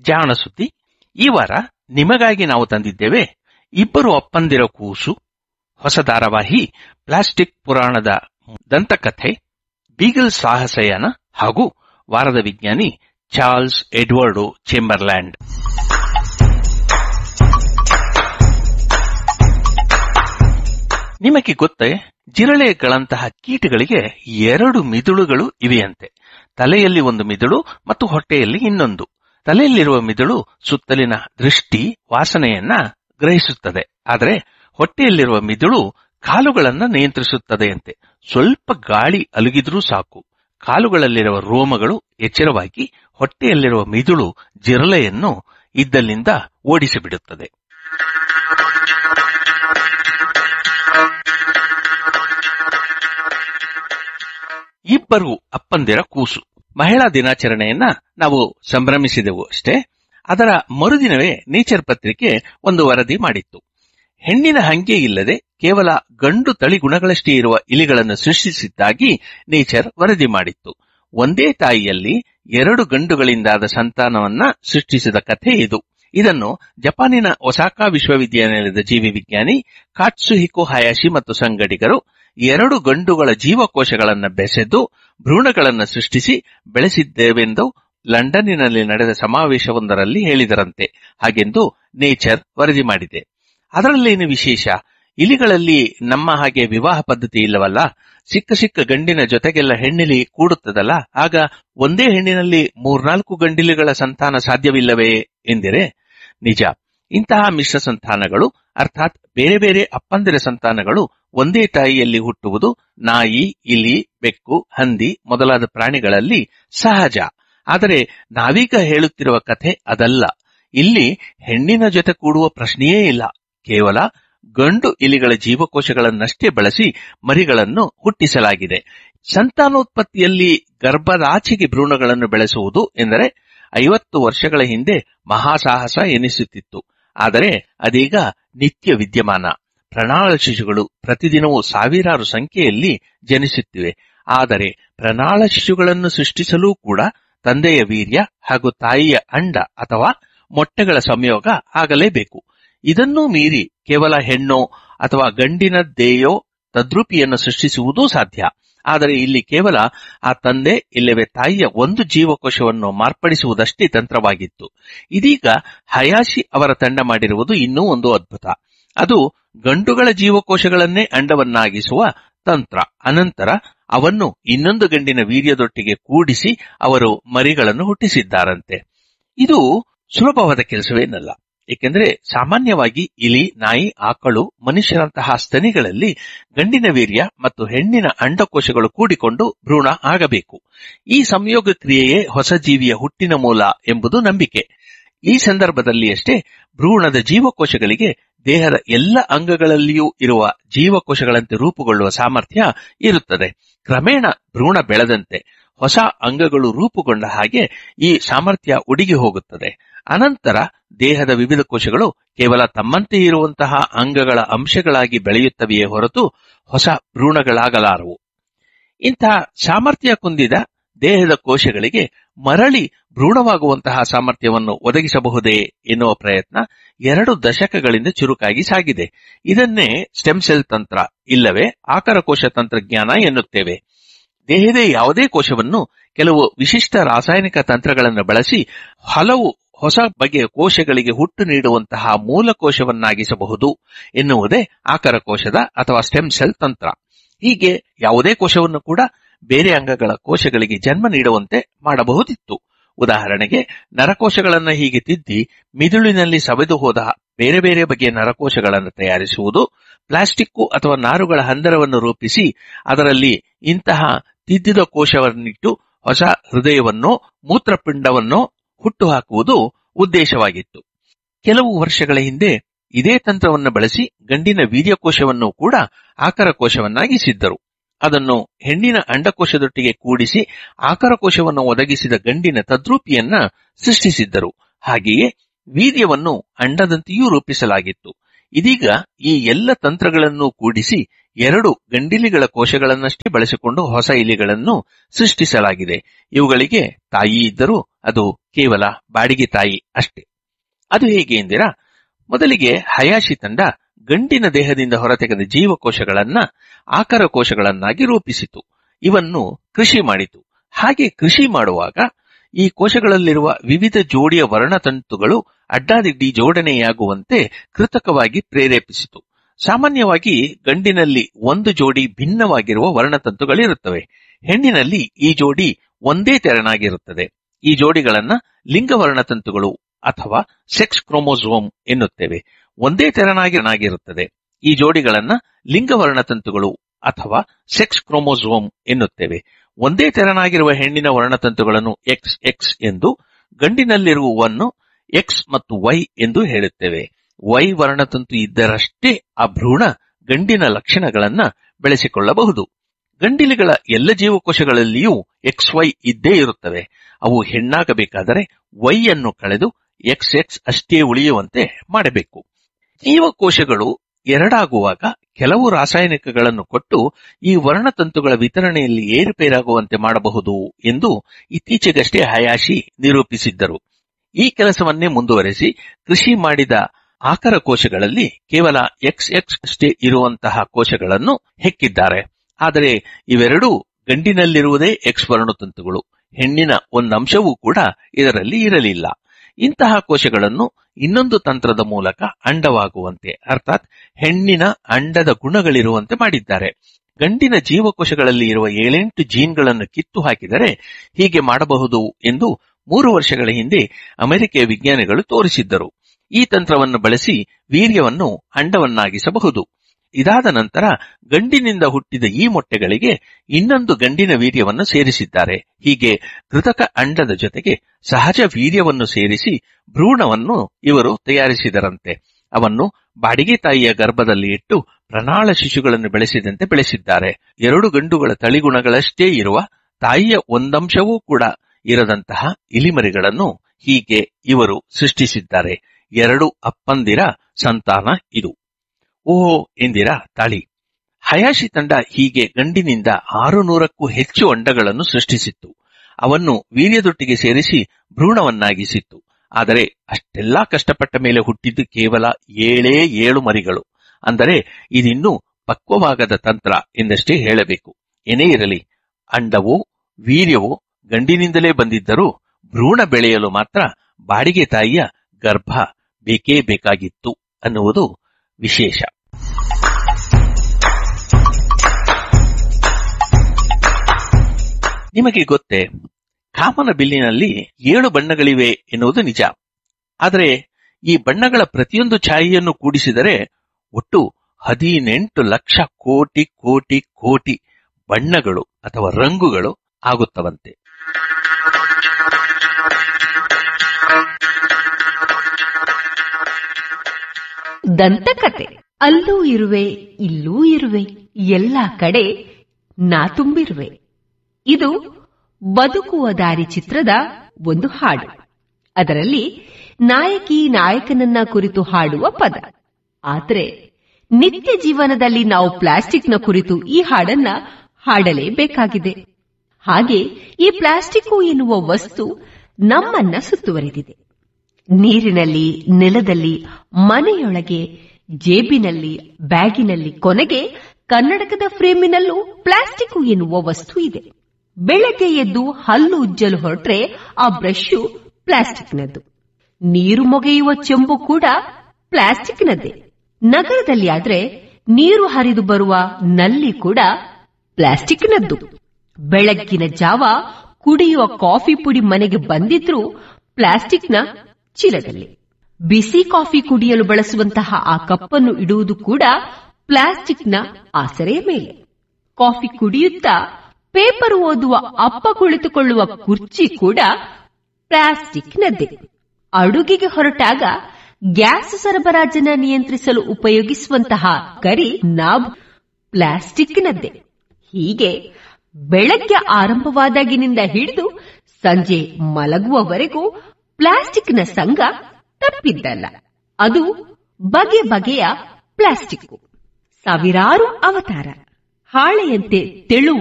ಜಾಣ ಸುದ್ದಿ ಈ ವಾರ ನಿಮಗಾಗಿ ನಾವು ತಂದಿದ್ದೇವೆ ಇಬ್ಬರು ಅಪ್ಪಂದಿರ ಕೂಸು ಹೊಸ ಧಾರಾವಾಹಿ ಪ್ಲಾಸ್ಟಿಕ್ ಪುರಾಣದ ದಂತಕಥೆ ಬೀಗಲ್ ಸಾಹಸಯಾನ ಹಾಗೂ ವಾರದ ವಿಜ್ಞಾನಿ ಚಾರ್ಲ್ಸ್ ಎಡ್ವರ್ಡೋ ಚೇಂಬರ್ಲ್ಯಾಂಡ್ ನಿಮಗೆ ಗೊತ್ತೇ ಜಿರಳೆಗಳಂತಹ ಕೀಟಗಳಿಗೆ ಎರಡು ಮಿದುಳುಗಳು ಇವೆಯಂತೆ ತಲೆಯಲ್ಲಿ ಒಂದು ಮಿದುಳು ಮತ್ತು ಹೊಟ್ಟೆಯಲ್ಲಿ ಇನ್ನೊಂದು ತಲೆಯಲ್ಲಿರುವ ಮಿದುಳು ಸುತ್ತಲಿನ ದೃಷ್ಟಿ ವಾಸನೆಯನ್ನ ಗ್ರಹಿಸುತ್ತದೆ ಆದರೆ ಹೊಟ್ಟೆಯಲ್ಲಿರುವ ಮಿದುಳು ಕಾಲುಗಳನ್ನ ನಿಯಂತ್ರಿಸುತ್ತದೆಯಂತೆ ಸ್ವಲ್ಪ ಗಾಳಿ ಅಲುಗಿದ್ರೂ ಸಾಕು ಕಾಲುಗಳಲ್ಲಿರುವ ರೋಮಗಳು ಎಚ್ಚರವಾಗಿ ಹೊಟ್ಟೆಯಲ್ಲಿರುವ ಮಿದುಳು ಜಿರಳೆಯನ್ನು ಇದ್ದಲ್ಲಿಂದ ಓಡಿಸಿಬಿಡುತ್ತದೆ ಇಬ್ಬರು ಅಪ್ಪಂದಿರ ಕೂಸು ಮಹಿಳಾ ದಿನಾಚರಣೆಯನ್ನ ನಾವು ಸಂಭ್ರಮಿಸಿದೆವು ಅಷ್ಟೇ ಅದರ ಮರುದಿನವೇ ನೇಚರ್ ಪತ್ರಿಕೆ ಒಂದು ವರದಿ ಮಾಡಿತ್ತು ಹೆಣ್ಣಿನ ಹಂಗೆ ಇಲ್ಲದೆ ಕೇವಲ ಗಂಡು ತಳಿ ಗುಣಗಳಷ್ಟೇ ಇರುವ ಇಲಿಗಳನ್ನು ಸೃಷ್ಟಿಸಿದ್ದಾಗಿ ನೇಚರ್ ವರದಿ ಮಾಡಿತ್ತು ಒಂದೇ ತಾಯಿಯಲ್ಲಿ ಎರಡು ಗಂಡುಗಳಿಂದಾದ ಸಂತಾನವನ್ನ ಸೃಷ್ಟಿಸಿದ ಕಥೆ ಇದು ಇದನ್ನು ಜಪಾನಿನ ಒಸಾಕಾ ವಿಶ್ವವಿದ್ಯಾನಿಲಯದ ಜೀವಿ ವಿಜ್ಞಾನಿ ಕಾಟ್ಸುಹಿಕೋ ಹಯಾಶಿ ಮತ್ತು ಸಂಗಡಿಗರು ಎರಡು ಗಂಡುಗಳ ಜೀವಕೋಶಗಳನ್ನು ಬೆಸೆದು ಭ್ರೂಣಗಳನ್ನು ಸೃಷ್ಟಿಸಿ ಬೆಳೆಸಿದ್ದೇವೆಂದು ಲಂಡನ್ನಿನಲ್ಲಿ ನಡೆದ ಸಮಾವೇಶವೊಂದರಲ್ಲಿ ಹೇಳಿದರಂತೆ ಹಾಗೆಂದು ನೇಚರ್ ವರದಿ ಮಾಡಿದೆ ಅದರಲ್ಲೇನು ವಿಶೇಷ ಇಲಿಗಳಲ್ಲಿ ನಮ್ಮ ಹಾಗೆ ವಿವಾಹ ಪದ್ಧತಿ ಇಲ್ಲವಲ್ಲ ಸಿಕ್ಕ ಸಿಕ್ಕ ಗಂಡಿನ ಜೊತೆಗೆಲ್ಲ ಹೆಣ್ಣಿಲಿ ಕೂಡುತ್ತದಲ್ಲ ಆಗ ಒಂದೇ ಹೆಣ್ಣಿನಲ್ಲಿ ಮೂರ್ನಾಲ್ಕು ಗಂಡಿಲಿಗಳ ಸಂತಾನ ಸಾಧ್ಯವಿಲ್ಲವೇ ಎಂದಿರೆ ನಿಜ ಇಂತಹ ಮಿಶ್ರ ಸಂತಾನಗಳು ಅರ್ಥಾತ್ ಬೇರೆ ಬೇರೆ ಅಪ್ಪಂದಿರ ಸಂತಾನಗಳು ಒಂದೇ ತಾಯಿಯಲ್ಲಿ ಹುಟ್ಟುವುದು ನಾಯಿ ಇಲಿ ಬೆಕ್ಕು ಹಂದಿ ಮೊದಲಾದ ಪ್ರಾಣಿಗಳಲ್ಲಿ ಸಹಜ ಆದರೆ ನಾವೀಗ ಹೇಳುತ್ತಿರುವ ಕಥೆ ಅದಲ್ಲ ಇಲ್ಲಿ ಹೆಣ್ಣಿನ ಜೊತೆ ಕೂಡುವ ಪ್ರಶ್ನೆಯೇ ಇಲ್ಲ ಕೇವಲ ಗಂಡು ಇಲಿಗಳ ಜೀವಕೋಶಗಳನ್ನಷ್ಟೇ ಬಳಸಿ ಮರಿಗಳನ್ನು ಹುಟ್ಟಿಸಲಾಗಿದೆ ಸಂತಾನೋತ್ಪತ್ತಿಯಲ್ಲಿ ಗರ್ಭದಾಚೆಗೆ ಭ್ರೂಣಗಳನ್ನು ಬೆಳೆಸುವುದು ಎಂದರೆ ಐವತ್ತು ವರ್ಷಗಳ ಹಿಂದೆ ಮಹಾಸಾಹಸ ಎನಿಸುತ್ತಿತ್ತು ಆದರೆ ಅದೀಗ ನಿತ್ಯ ವಿದ್ಯಮಾನ ಪ್ರಣಾಳ ಶಿಶುಗಳು ಪ್ರತಿದಿನವೂ ಸಾವಿರಾರು ಸಂಖ್ಯೆಯಲ್ಲಿ ಜನಿಸುತ್ತಿವೆ ಆದರೆ ಪ್ರಣಾಳ ಶಿಶುಗಳನ್ನು ಸೃಷ್ಟಿಸಲೂ ಕೂಡ ತಂದೆಯ ವೀರ್ಯ ಹಾಗೂ ತಾಯಿಯ ಅಂಡ ಅಥವಾ ಮೊಟ್ಟೆಗಳ ಸಂಯೋಗ ಆಗಲೇಬೇಕು ಇದನ್ನೂ ಮೀರಿ ಕೇವಲ ಹೆಣ್ಣೋ ಅಥವಾ ಗಂಡಿನದ್ದೇಯೋ ತದ್ರೂಪಿಯನ್ನು ಸೃಷ್ಟಿಸುವುದೂ ಸಾಧ್ಯ ಆದರೆ ಇಲ್ಲಿ ಕೇವಲ ಆ ತಂದೆ ಇಲ್ಲವೇ ತಾಯಿಯ ಒಂದು ಜೀವಕೋಶವನ್ನು ಮಾರ್ಪಡಿಸುವುದಷ್ಟೇ ತಂತ್ರವಾಗಿತ್ತು ಇದೀಗ ಹಯಾಶಿ ಅವರ ತಂಡ ಮಾಡಿರುವುದು ಇನ್ನೂ ಒಂದು ಅದ್ಭುತ ಅದು ಗಂಡುಗಳ ಜೀವಕೋಶಗಳನ್ನೇ ಅಂಡವನ್ನಾಗಿಸುವ ತಂತ್ರ ಅನಂತರ ಅವನ್ನು ಇನ್ನೊಂದು ಗಂಡಿನ ವೀರ್ಯದೊಟ್ಟಿಗೆ ಕೂಡಿಸಿ ಅವರು ಮರಿಗಳನ್ನು ಹುಟ್ಟಿಸಿದ್ದಾರಂತೆ ಇದು ಸುಲಭವಾದ ಕೆಲಸವೇನಲ್ಲ ಏಕೆಂದರೆ ಸಾಮಾನ್ಯವಾಗಿ ಇಲಿ ನಾಯಿ ಆಕಳು ಮನುಷ್ಯರಂತಹ ಸ್ತನಿಗಳಲ್ಲಿ ಗಂಡಿನ ವೀರ್ಯ ಮತ್ತು ಹೆಣ್ಣಿನ ಅಂಡಕೋಶಗಳು ಕೂಡಿಕೊಂಡು ಭ್ರೂಣ ಆಗಬೇಕು ಈ ಸಂಯೋಗ ಕ್ರಿಯೆಯೇ ಹೊಸ ಜೀವಿಯ ಹುಟ್ಟಿನ ಮೂಲ ಎಂಬುದು ನಂಬಿಕೆ ಈ ಸಂದರ್ಭದಲ್ಲಿ ಅಷ್ಟೇ ಭ್ರೂಣದ ಜೀವಕೋಶಗಳಿಗೆ ದೇಹದ ಎಲ್ಲ ಅಂಗಗಳಲ್ಲಿಯೂ ಇರುವ ಜೀವಕೋಶಗಳಂತೆ ರೂಪುಗೊಳ್ಳುವ ಸಾಮರ್ಥ್ಯ ಇರುತ್ತದೆ ಕ್ರಮೇಣ ಭ್ರೂಣ ಬೆಳೆದಂತೆ ಹೊಸ ಅಂಗಗಳು ರೂಪುಗೊಂಡ ಹಾಗೆ ಈ ಸಾಮರ್ಥ್ಯ ಉಡುಗಿ ಹೋಗುತ್ತದೆ ಅನಂತರ ದೇಹದ ವಿವಿಧ ಕೋಶಗಳು ಕೇವಲ ತಮ್ಮಂತೆ ಇರುವಂತಹ ಅಂಗಗಳ ಅಂಶಗಳಾಗಿ ಬೆಳೆಯುತ್ತವೆಯೇ ಹೊರತು ಹೊಸ ಭ್ರೂಣಗಳಾಗಲಾರವು ಇಂತಹ ಸಾಮರ್ಥ್ಯ ಕುಂದಿದ ದೇಹದ ಕೋಶಗಳಿಗೆ ಮರಳಿ ಭ್ರೂಣವಾಗುವಂತಹ ಸಾಮರ್ಥ್ಯವನ್ನು ಒದಗಿಸಬಹುದೇ ಎನ್ನುವ ಪ್ರಯತ್ನ ಎರಡು ದಶಕಗಳಿಂದ ಚುರುಕಾಗಿ ಸಾಗಿದೆ ಇದನ್ನೇ ಸ್ಟೆಮ್ ಸೆಲ್ ತಂತ್ರ ಇಲ್ಲವೇ ಆಕರ ಕೋಶ ತಂತ್ರಜ್ಞಾನ ಎನ್ನುತ್ತೇವೆ ದೇಹದ ಯಾವುದೇ ಕೋಶವನ್ನು ಕೆಲವು ವಿಶಿಷ್ಟ ರಾಸಾಯನಿಕ ತಂತ್ರಗಳನ್ನು ಬಳಸಿ ಹಲವು ಹೊಸ ಬಗೆಯ ಕೋಶಗಳಿಗೆ ಹುಟ್ಟು ನೀಡುವಂತಹ ಮೂಲ ಕೋಶವನ್ನಾಗಿಸಬಹುದು ಎನ್ನುವುದೇ ಆಕರ ಕೋಶದ ಅಥವಾ ಸ್ಟೆಮ್ ಸೆಲ್ ತಂತ್ರ ಹೀಗೆ ಯಾವುದೇ ಕೋಶವನ್ನು ಕೂಡ ಬೇರೆ ಅಂಗಗಳ ಕೋಶಗಳಿಗೆ ಜನ್ಮ ನೀಡುವಂತೆ ಮಾಡಬಹುದಿತ್ತು ಉದಾಹರಣೆಗೆ ನರಕೋಶಗಳನ್ನು ಹೀಗೆ ತಿದ್ದಿ ಮಿದುಳಿನಲ್ಲಿ ಸವೆದು ಹೋದ ಬೇರೆ ಬೇರೆ ಬಗೆಯ ನರಕೋಶಗಳನ್ನು ತಯಾರಿಸುವುದು ಪ್ಲಾಸ್ಟಿಕ್ಕು ಅಥವಾ ನಾರುಗಳ ಹಂದರವನ್ನು ರೂಪಿಸಿ ಅದರಲ್ಲಿ ಇಂತಹ ತಿದ್ದಿದ ಕೋಶವನ್ನಿಟ್ಟು ಹೊಸ ಹೃದಯವನ್ನೋ ಮೂತ್ರಪಿಂಡವನ್ನೋ ಹುಟ್ಟುಹಾಕುವುದು ಉದ್ದೇಶವಾಗಿತ್ತು ಕೆಲವು ವರ್ಷಗಳ ಹಿಂದೆ ಇದೇ ತಂತ್ರವನ್ನು ಬಳಸಿ ಗಂಡಿನ ವೀರ್ಯಕೋಶವನ್ನು ಕೂಡ ಆಕರ ಕೋಶವನ್ನಾಗಿಸಿದ್ದರು ಅದನ್ನು ಹೆಣ್ಣಿನ ಅಂಡಕೋಶದೊಟ್ಟಿಗೆ ಕೂಡಿಸಿ ಆಕರ ಕೋಶವನ್ನು ಒದಗಿಸಿದ ಗಂಡಿನ ತದ್ರೂಪಿಯನ್ನ ಸೃಷ್ಟಿಸಿದ್ದರು ಹಾಗೆಯೇ ವೀರ್ಯವನ್ನು ಅಂಡದಂತೆಯೂ ರೂಪಿಸಲಾಗಿತ್ತು ಇದೀಗ ಈ ಎಲ್ಲ ತಂತ್ರಗಳನ್ನು ಕೂಡಿಸಿ ಎರಡು ಗಂಡಿಲಿಗಳ ಕೋಶಗಳನ್ನಷ್ಟೇ ಬಳಸಿಕೊಂಡು ಹೊಸ ಇಲಿಗಳನ್ನು ಸೃಷ್ಟಿಸಲಾಗಿದೆ ಇವುಗಳಿಗೆ ತಾಯಿ ಇದ್ದರೂ ಅದು ಕೇವಲ ಬಾಡಿಗೆ ತಾಯಿ ಅಷ್ಟೇ ಅದು ಹೇಗೆ ಎಂದಿರಾ ಮೊದಲಿಗೆ ಹಯಾಶಿ ತಂಡ ಗಂಡಿನ ದೇಹದಿಂದ ಹೊರತೆಗೆದ ಜೀವಕೋಶಗಳನ್ನ ಆಕಾರ ಕೋಶಗಳನ್ನಾಗಿ ರೂಪಿಸಿತು ಇವನ್ನು ಕೃಷಿ ಮಾಡಿತು ಹಾಗೆ ಕೃಷಿ ಮಾಡುವಾಗ ಈ ಕೋಶಗಳಲ್ಲಿರುವ ವಿವಿಧ ಜೋಡಿಯ ವರ್ಣತಂತುಗಳು ಅಡ್ಡಾದಿಡ್ಡಿ ಜೋಡಣೆಯಾಗುವಂತೆ ಕೃತಕವಾಗಿ ಪ್ರೇರೇಪಿಸಿತು ಸಾಮಾನ್ಯವಾಗಿ ಗಂಡಿನಲ್ಲಿ ಒಂದು ಜೋಡಿ ಭಿನ್ನವಾಗಿರುವ ವರ್ಣತಂತುಗಳಿರುತ್ತವೆ ಹೆಣ್ಣಿನಲ್ಲಿ ಈ ಜೋಡಿ ಒಂದೇ ತೆರನಾಗಿರುತ್ತದೆ ಈ ಜೋಡಿಗಳನ್ನ ಲಿಂಗ ವರ್ಣತಂತುಗಳು ಅಥವಾ ಸೆಕ್ಸ್ ಕ್ರೋಮೋಸೋಮ್ ಎನ್ನುತ್ತೇವೆ ಒಂದೇ ತೆರನಾಗಿರುತ್ತದೆ ಈ ಜೋಡಿಗಳನ್ನ ಲಿಂಗ ವರ್ಣತಂತುಗಳು ಅಥವಾ ಸೆಕ್ಸ್ ಕ್ರೋಮೋಸೋಮ್ ಎನ್ನುತ್ತೇವೆ ಒಂದೇ ತೆರನಾಗಿರುವ ಹೆಣ್ಣಿನ ವರ್ಣತಂತುಗಳನ್ನು ಎಕ್ಸ್ ಎಕ್ಸ್ ಎಂದು ಗಂಡಿನಲ್ಲಿರುವವನ್ನು ಎಕ್ಸ್ ಮತ್ತು ವೈ ಎಂದು ಹೇಳುತ್ತೇವೆ ವೈ ವರ್ಣತಂತು ಇದ್ದರಷ್ಟೇ ಆ ಭ್ರೂಣ ಗಂಡಿನ ಲಕ್ಷಣಗಳನ್ನ ಬೆಳೆಸಿಕೊಳ್ಳಬಹುದು ಗಂಡಿಲಿಗಳ ಎಲ್ಲ ಜೀವಕೋಶಗಳಲ್ಲಿಯೂ ಎಕ್ಸ್ ವೈ ಇದ್ದೇ ಇರುತ್ತವೆ ಅವು ಹೆಣ್ಣಾಗಬೇಕಾದರೆ ವೈ ಅನ್ನು ಕಳೆದು ಎಕ್ಸ್ ಎಕ್ಸ್ ಅಷ್ಟೇ ಉಳಿಯುವಂತೆ ಮಾಡಬೇಕು ಜೀವಕೋಶಗಳು ಎರಡಾಗುವಾಗ ಕೆಲವು ರಾಸಾಯನಿಕಗಳನ್ನು ಕೊಟ್ಟು ಈ ವರ್ಣತಂತುಗಳ ವಿತರಣೆಯಲ್ಲಿ ಏರುಪೇರಾಗುವಂತೆ ಮಾಡಬಹುದು ಎಂದು ಇತ್ತೀಚೆಗಷ್ಟೇ ಹಯಾಶಿ ನಿರೂಪಿಸಿದ್ದರು ಈ ಕೆಲಸವನ್ನೇ ಮುಂದುವರೆಸಿ ಕೃಷಿ ಮಾಡಿದ ಆಕರ ಕೋಶಗಳಲ್ಲಿ ಕೇವಲ ಎಕ್ಸ್ ಎಕ್ಸ್ ಅಷ್ಟೇ ಇರುವಂತಹ ಕೋಶಗಳನ್ನು ಹೆಕ್ಕಿದ್ದಾರೆ ಆದರೆ ಇವೆರಡೂ ಗಂಡಿನಲ್ಲಿರುವುದೇ ಎಕ್ಸ್ ವರ್ಣತಂತುಗಳು ಹೆಣ್ಣಿನ ಒಂದಂಶವೂ ಕೂಡ ಇದರಲ್ಲಿ ಇರಲಿಲ್ಲ ಇಂತಹ ಕೋಶಗಳನ್ನು ಇನ್ನೊಂದು ತಂತ್ರದ ಮೂಲಕ ಅಂಡವಾಗುವಂತೆ ಅರ್ಥಾತ್ ಹೆಣ್ಣಿನ ಅಂಡದ ಗುಣಗಳಿರುವಂತೆ ಮಾಡಿದ್ದಾರೆ ಗಂಡಿನ ಜೀವಕೋಶಗಳಲ್ಲಿ ಇರುವ ಏಳೆಂಟು ಜೀನ್ಗಳನ್ನು ಕಿತ್ತು ಹಾಕಿದರೆ ಹೀಗೆ ಮಾಡಬಹುದು ಎಂದು ಮೂರು ವರ್ಷಗಳ ಹಿಂದೆ ಅಮೆರಿಕೆಯ ವಿಜ್ಞಾನಿಗಳು ತೋರಿಸಿದ್ದರು ಈ ತಂತ್ರವನ್ನು ಬಳಸಿ ವೀರ್ಯವನ್ನು ಅಂಡವನ್ನಾಗಿಸಬಹುದು ಇದಾದ ನಂತರ ಗಂಡಿನಿಂದ ಹುಟ್ಟಿದ ಈ ಮೊಟ್ಟೆಗಳಿಗೆ ಇನ್ನೊಂದು ಗಂಡಿನ ವೀರ್ಯವನ್ನು ಸೇರಿಸಿದ್ದಾರೆ ಹೀಗೆ ಕೃತಕ ಅಂಡದ ಜೊತೆಗೆ ಸಹಜ ವೀರ್ಯವನ್ನು ಸೇರಿಸಿ ಭ್ರೂಣವನ್ನು ಇವರು ತಯಾರಿಸಿದರಂತೆ ಅವನ್ನು ಬಾಡಿಗೆ ತಾಯಿಯ ಗರ್ಭದಲ್ಲಿ ಇಟ್ಟು ಪ್ರಣಾಳ ಶಿಶುಗಳನ್ನು ಬೆಳೆಸಿದಂತೆ ಬೆಳೆಸಿದ್ದಾರೆ ಎರಡು ಗಂಡುಗಳ ತಳಿಗುಣಗಳಷ್ಟೇ ಇರುವ ತಾಯಿಯ ಒಂದಂಶವೂ ಕೂಡ ಇರದಂತಹ ಇಲಿಮರಿಗಳನ್ನು ಹೀಗೆ ಇವರು ಸೃಷ್ಟಿಸಿದ್ದಾರೆ ಎರಡು ಅಪ್ಪಂದಿರ ಸಂತಾನ ಇದು ಓಹೋ ಎಂದಿರಾ ತಾಳಿ ಹಯಾಶಿ ತಂಡ ಹೀಗೆ ಗಂಡಿನಿಂದ ಆರು ನೂರಕ್ಕೂ ಹೆಚ್ಚು ಅಂಡಗಳನ್ನು ಸೃಷ್ಟಿಸಿತ್ತು ಅವನ್ನು ವೀರ್ಯದೊಟ್ಟಿಗೆ ಸೇರಿಸಿ ಭ್ರೂಣವನ್ನಾಗಿಸಿತ್ತು ಆದರೆ ಅಷ್ಟೆಲ್ಲಾ ಕಷ್ಟಪಟ್ಟ ಮೇಲೆ ಹುಟ್ಟಿದ್ದು ಕೇವಲ ಏಳೇ ಏಳು ಮರಿಗಳು ಅಂದರೆ ಇದಿನ್ನೂ ಪಕ್ವವಾಗದ ತಂತ್ರ ಎಂದಷ್ಟೇ ಹೇಳಬೇಕು ಏನೇ ಇರಲಿ ಅಂಡವೋ ವೀರ್ಯವೋ ಗಂಡಿನಿಂದಲೇ ಬಂದಿದ್ದರೂ ಭ್ರೂಣ ಬೆಳೆಯಲು ಮಾತ್ರ ಬಾಡಿಗೆ ತಾಯಿಯ ಗರ್ಭ ಬೇಕೇ ಬೇಕಾಗಿತ್ತು ಅನ್ನುವುದು ವಿಶೇಷ ನಿಮಗೆ ಗೊತ್ತೇ ಕಾಮನ ಬಿಲ್ಲಿನಲ್ಲಿ ಏಳು ಬಣ್ಣಗಳಿವೆ ಎನ್ನುವುದು ನಿಜ ಆದರೆ ಈ ಬಣ್ಣಗಳ ಪ್ರತಿಯೊಂದು ಛಾಯೆಯನ್ನು ಕೂಡಿಸಿದರೆ ಒಟ್ಟು ಹದಿನೆಂಟು ಲಕ್ಷ ಕೋಟಿ ಕೋಟಿ ಕೋಟಿ ಬಣ್ಣಗಳು ಅಥವಾ ರಂಗುಗಳು ಆಗುತ್ತವಂತೆ ದಂತಕತೆ ಅಲ್ಲೂ ಇರುವೆ ಇಲ್ಲೂ ಇರುವೆ ಎಲ್ಲ ಕಡೆ ನಾ ತುಂಬಿರುವೆ ಇದು ಬದುಕುವ ದಾರಿ ಚಿತ್ರದ ಒಂದು ಹಾಡು ಅದರಲ್ಲಿ ನಾಯಕಿ ನಾಯಕನನ್ನ ಕುರಿತು ಹಾಡುವ ಪದ ಆದರೆ ನಿತ್ಯ ಜೀವನದಲ್ಲಿ ನಾವು ಪ್ಲಾಸ್ಟಿಕ್ನ ಕುರಿತು ಈ ಹಾಡನ್ನ ಹಾಡಲೇಬೇಕಾಗಿದೆ ಹಾಗೆ ಈ ಪ್ಲಾಸ್ಟಿಕ್ಕು ಎನ್ನುವ ವಸ್ತು ನಮ್ಮನ್ನ ಸುತ್ತುವರಿದಿದೆ ನೀರಿನಲ್ಲಿ ನೆಲದಲ್ಲಿ ಮನೆಯೊಳಗೆ ಜೇಬಿನಲ್ಲಿ ಬ್ಯಾಗಿನಲ್ಲಿ ಕೊನೆಗೆ ಕನ್ನಡಕದ ಫ್ರೇಮಿನಲ್ಲೂ ಪ್ಲಾಸ್ಟಿಕ್ ಎನ್ನುವ ವಸ್ತು ಇದೆ ಬೆಳಗ್ಗೆ ಎದ್ದು ಹಲ್ಲು ಉಜ್ಜಲು ಹೊರಟ್ರೆ ಆ ಬ್ರಷ್ ಪ್ಲಾಸ್ಟಿಕ್ನದ್ದು ನೀರು ಮೊಗೆಯುವ ಚೆಂಬು ಕೂಡ ಪ್ಲಾಸ್ಟಿಕ್ನದ್ದೇ ನಗರದಲ್ಲಿ ಆದ್ರೆ ನೀರು ಹರಿದು ಬರುವ ನಲ್ಲಿ ಕೂಡ ಪ್ಲಾಸ್ಟಿಕ್ನದ್ದು ಬೆಳಗ್ಗಿನ ಜಾವ ಕುಡಿಯುವ ಕಾಫಿ ಪುಡಿ ಮನೆಗೆ ಬಂದಿದ್ರೂ ಪ್ಲಾಸ್ಟಿಕ್ನ ಚೀಲದಲ್ಲಿ ಬಿಸಿ ಕಾಫಿ ಕುಡಿಯಲು ಬಳಸುವಂತಹ ಆ ಕಪ್ಪನ್ನು ಇಡುವುದು ಕೂಡ ಪ್ಲಾಸ್ಟಿಕ್ನ ಆಸರೆಯ ಮೇಲೆ ಕಾಫಿ ಕುಡಿಯುತ್ತಾ ಪೇಪರ್ ಓದುವ ಅಪ್ಪ ಕುಳಿತುಕೊಳ್ಳುವ ಕುರ್ಚಿ ಕೂಡ ಪ್ಲಾಸ್ಟಿಕ್ನದ್ದೇ ಅಡುಗೆಗೆ ಹೊರಟಾಗ ಗ್ಯಾಸ್ ಸರಬರಾಜನ್ನ ನಿಯಂತ್ರಿಸಲು ಉಪಯೋಗಿಸುವಂತಹ ಕರಿ ನಾಬ್ ಪ್ಲಾಸ್ಟಿಕ್ನದ್ದೇ ಹೀಗೆ ಬೆಳಗ್ಗೆ ಆರಂಭವಾದಾಗಿನಿಂದ ಹಿಡಿದು ಸಂಜೆ ಮಲಗುವವರೆಗೂ ಪ್ಲಾಸ್ಟಿಕ್ನ ಸಂಘ ತಪ್ಪಿದ್ದಲ್ಲ ಅದು ಬಗೆ ಬಗೆಯ ಪ್ಲಾಸ್ಟಿಕ್ ಸಾವಿರಾರು ಅವತಾರ ಹಾಳೆಯಂತೆ ತೆಳು